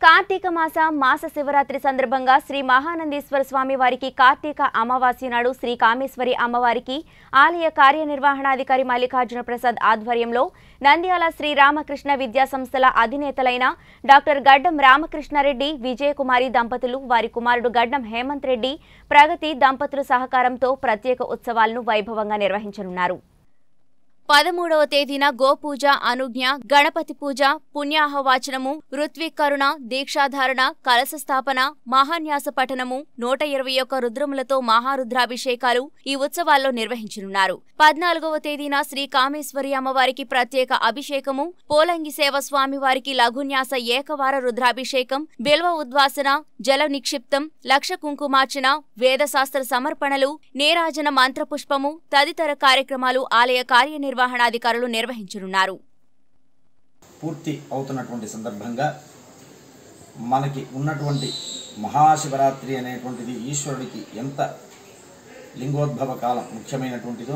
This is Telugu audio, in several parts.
కార్తీక మాస మాస శివరాత్రి సందర్భంగా శ్రీ మహానందీశ్వర స్వామి వారికి కార్తీక అమావాస్య నాడు శ్రీ కామేశ్వరి అమ్మవారికి ఆలయ కార్యనిర్వహణాధికారి మల్లికార్జున ప్రసాద్ ఆధ్వర్యంలో నంద్యాల శ్రీ రామకృష్ణ విద్యా సంస్థల అధినేతలైన డాక్టర్ గడ్డం రామకృష్ణారెడ్డి విజయకుమారి దంపతులు వారి కుమారుడు గడ్డం హేమంత్ రెడ్డి ప్రగతి దంపతుల సహకారంతో ప్రత్యేక ఉత్సవాలను వైభవంగా నిర్వహించనున్నారు పదమూడవ తేదీన గోపూజ అనుజ్ఞ గణపతి పూజ పుణ్యాహవాచనము ఋత్వికరుణ దీక్షాధారణ కలశ స్థాపన మహాన్యాస పఠనము నూట ఇరవై ఒక్క రుద్రములతో మహారుద్రాభిషేకాలు ఈ ఉత్సవాల్లో నిర్వహించనున్నారు పద్నాలుగవ తేదీన శ్రీ కామేశ్వరి అమ్మవారికి ప్రత్యేక అభిషేకము పోలంగి సేవ స్వామివారికి లఘున్యాస ఏకవార రుద్రాభిషేకం బిల్వ ఉద్వాసన జల నిక్షిప్తం లక్ష కుంకుమార్చన వేదశాస్త్ర సమర్పణలు నేరాజన మంత్రపుష్పము తదితర కార్యక్రమాలు ఆలయ కార్యనిర్వహణాధికారులు నిర్వహించనున్నారు పూర్తి అవుతున్నటువంటి సందర్భంగా మనకి ఉన్నటువంటి మహాశివరాత్రి అనేటువంటిది ఈశ్వరుడికి ఎంత లింగోద్భవ కాలం ముఖ్యమైనటువంటిదో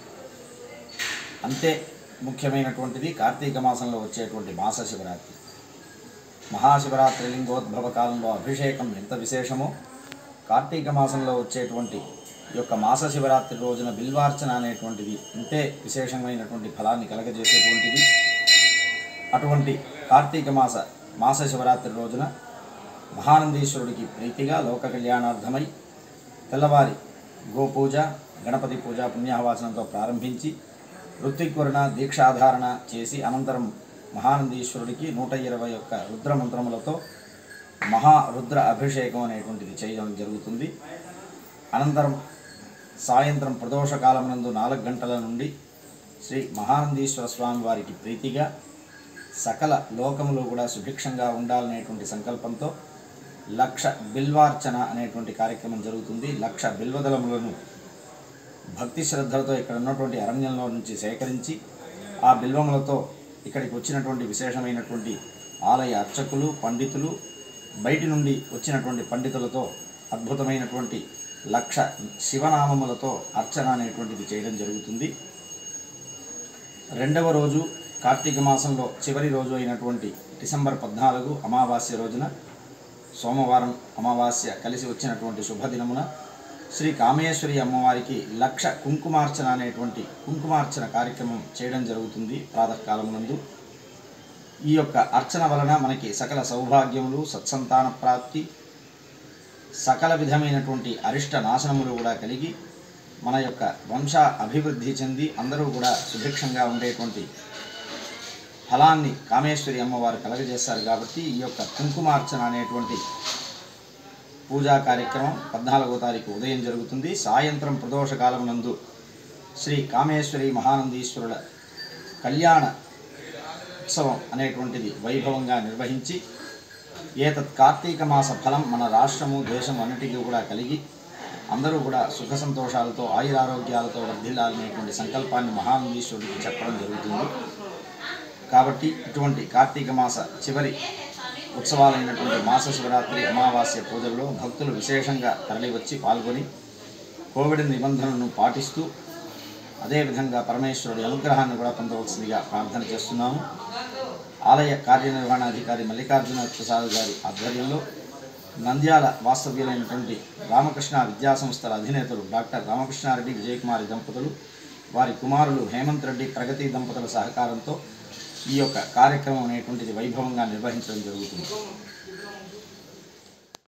అంతే ముఖ్యమైనటువంటిది కార్తీక మాసంలో వచ్చేటువంటి మాస శివరాత్రి మహాశివరాత్రి లింగోద్భవ కాలంలో అభిషేకం ఎంత విశేషమో కార్తీక మాసంలో వచ్చేటువంటి ఈ యొక్క మాస శివరాత్రి రోజున బిల్వార్చన అనేటువంటిది ఇంతే విశేషమైనటువంటి ఫలాన్ని కలగజేసేటువంటిది అటువంటి కార్తీక మాస మాస శివరాత్రి రోజున మహానందీశ్వరుడికి ప్రీతిగా లోక కళ్యాణార్థమై తెల్లవారి గోపూజ గణపతి పూజ పుణ్యాహవాసనంతో ప్రారంభించి ఋత్విక్వరణ దీక్షాధారణ చేసి అనంతరం మహానందీశ్వరుడికి నూట ఇరవై ఒక్క రుద్ర మంత్రములతో మహారుద్ర అభిషేకం అనేటువంటిది చేయడం జరుగుతుంది అనంతరం సాయంత్రం ప్రదోష కాలమునందు నాలుగు గంటల నుండి శ్రీ మహానందీశ్వర స్వామి వారికి ప్రీతిగా సకల లోకములు కూడా సుభిక్షంగా ఉండాలనేటువంటి సంకల్పంతో లక్ష బిల్వార్చన అనేటువంటి కార్యక్రమం జరుగుతుంది లక్ష బిల్వదళములను భక్తి శ్రద్ధలతో ఇక్కడ ఉన్నటువంటి అరణ్యంలో నుంచి సేకరించి ఆ బిల్వములతో ఇక్కడికి వచ్చినటువంటి విశేషమైనటువంటి ఆలయ అర్చకులు పండితులు బయటి నుండి వచ్చినటువంటి పండితులతో అద్భుతమైనటువంటి లక్ష శివనామములతో అర్చన అనేటువంటిది చేయడం జరుగుతుంది రెండవ రోజు కార్తీక మాసంలో చివరి రోజు అయినటువంటి డిసెంబర్ పద్నాలుగు అమావాస్య రోజున సోమవారం అమావాస్య కలిసి వచ్చినటువంటి శుభదినమున శ్రీ కామేశ్వరి అమ్మవారికి లక్ష కుంకుమార్చన అనేటువంటి కుంకుమార్చన కార్యక్రమం చేయడం జరుగుతుంది ప్రాతకాలమునందు ఈ యొక్క అర్చన వలన మనకి సకల సౌభాగ్యములు సత్సంతాన ప్రాప్తి సకల విధమైనటువంటి అరిష్ట నాశనములు కూడా కలిగి మన యొక్క వంశ అభివృద్ధి చెంది అందరూ కూడా సుభిక్షంగా ఉండేటువంటి ఫలాన్ని కామేశ్వరి అమ్మవారు కలగజేస్తారు కాబట్టి ఈ యొక్క కుంకుమార్చన అనేటువంటి పూజా కార్యక్రమం పద్నాలుగో తారీఖు ఉదయం జరుగుతుంది సాయంత్రం ప్రదోష కాలమునందు శ్రీ కామేశ్వరి మహానందీశ్వరుల కళ్యాణ ఉత్సవం అనేటువంటిది వైభవంగా నిర్వహించి ఏతత్ కార్తీక మాస ఫలం మన రాష్ట్రము దేశం అన్నిటికీ కూడా కలిగి అందరూ కూడా సుఖ సంతోషాలతో ఆయురారోగ్యాలతో వర్ధిల్లాలనేటువంటి సంకల్పాన్ని మహానందీశ్వరుడికి చెప్పడం జరుగుతుంది కాబట్టి ఇటువంటి కార్తీక మాస చివరి ఉత్సవాలైనటువంటి మాస శివరాత్రి అమావాస్య పూజల్లో భక్తులు విశేషంగా తరలివచ్చి పాల్గొని కోవిడ్ నిబంధనలను పాటిస్తూ అదేవిధంగా పరమేశ్వరుడి అనుగ్రహాన్ని కూడా పొందవలసిందిగా ప్రార్థన చేస్తున్నాము ఆలయ కార్యనిర్వహణాధికారి మల్లికార్జున ప్రసాద్ గారి ఆధ్వర్యంలో నంద్యాల వాస్తవ్యులైనటువంటి రామకృష్ణ విద్యా సంస్థల అధినేతలు డాక్టర్ రామకృష్ణారెడ్డి విజయకుమారి దంపతులు వారి కుమారులు హేమంత్ రెడ్డి ప్రగతి దంపతుల సహకారంతో ఈ యొక్క కార్యక్రమం అనేటువంటిది వైభవంగా నిర్వహించడం జరుగుతుంది